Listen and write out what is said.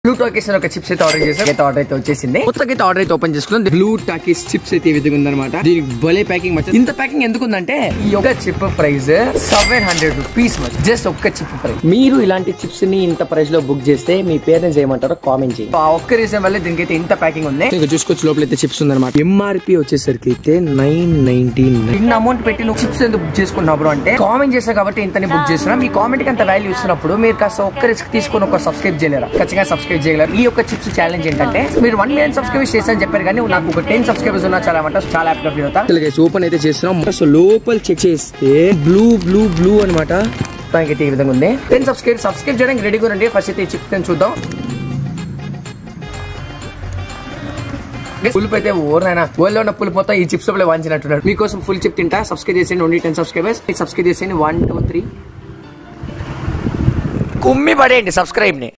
blue talkies అని ఒక chips అయితే ఆర్డర్ చేసాం అయితే ఆర్డర్ అయితే వచ్చేసింది కొత్తగా అయితే ఆర్డర్ అయితే ఓపెన్ చేసుకున్నాం బ్లూ టాకీస్ చిప్స్ అయితే ఈ విధంగా ఉందన్నమాట దీనికి భలే ప్యాకింగ్ మచ్చ ఇంత ప్యాకింగ్ ఎందుకు ఉందంటే ఈ ఒక్క chip price seven hundred rupees just ఒక్క చిప్ ప్రైస్ మీరు ఇలాంటి చిప్స్ ని ఇంత ప్రైస్ లో బుక్ చేస్తే మీ పేరెంట్స్ ఏమంటారో కామెంట్ చేయండి ఆ ఒక్క రీజన్ వల్ల దీనికి అయితే ఇంత ప్యాకింగ్ ఉంది ఇంకా చూసుకోవచ్చు లోపల అయితే చిప్స్ ఉందన్నమాట ఎంఆర్పి వచ్చేసరికి అయితే నైన్ నైన్టీ ఇన్న అమౌంట్ పెట్టి నువ్వు చిప్స్ ఎందుకు బుక్ చేసుకున్నప్పుడు అంటే కామెంట్ చేసా కాబట్టి ఇంతని బుక్ చేస్తున్నా మీ కామెంట్ కి అంత వాల్యూ ఇస్తున్నప్పుడు మీరు కాస్త ఒక్క రిస్క్ తీసుకొని ఒక సబ్స్క్రైబ్ చేయలేరా ఖచ్చితంగా సబ్స్క్రైబ్ చేయగలరు ఈ యొక్క చిప్స్ ఛాలెంజ్ ఏంటంటే మీరు వన్ మిలియన్ సబ్స్క్రైబర్స్ చేశారని చెప్పారు కానీ నాకు ఒక టెన్ సబ్స్క్రైబర్స్ ఉన్నా చాలా అంటే చాలా హ్యాపీ ఫీల్ అవుతా ఓపెన్ అయితే చేస్తున్నాం సో లోపల చెక్ చేస్తే బ్లూ బ్లూ బ్లూ అనమాట అయితే ఈ విధంగా ఉంది టెన్ సబ్స్క్రైబ్ సబ్స్క్రైబ్ చేయడానికి రెడీగా ఉండండి ఫస్ట్ అయితే ఈ చిప్స్ చూద్దాం పులుపు అయితే ఓర్నైనా ఓల్లో ఉన్న పులుపు మొత్తం ఈ చిప్స్ లో వాంచినట్టున్నారు మీకోసం ఫుల్ చిప్ తింటా సబ్స్క్రైబ్ చేసేయండి ఓన్లీ టెన్ సబ్స్క్రైబర్స్ సబ్స్క్రైబ్ చేసేయండి వన్ టూ త్రీ కుమ్మి పడేయండి సబ్స్క్రైబ్ ని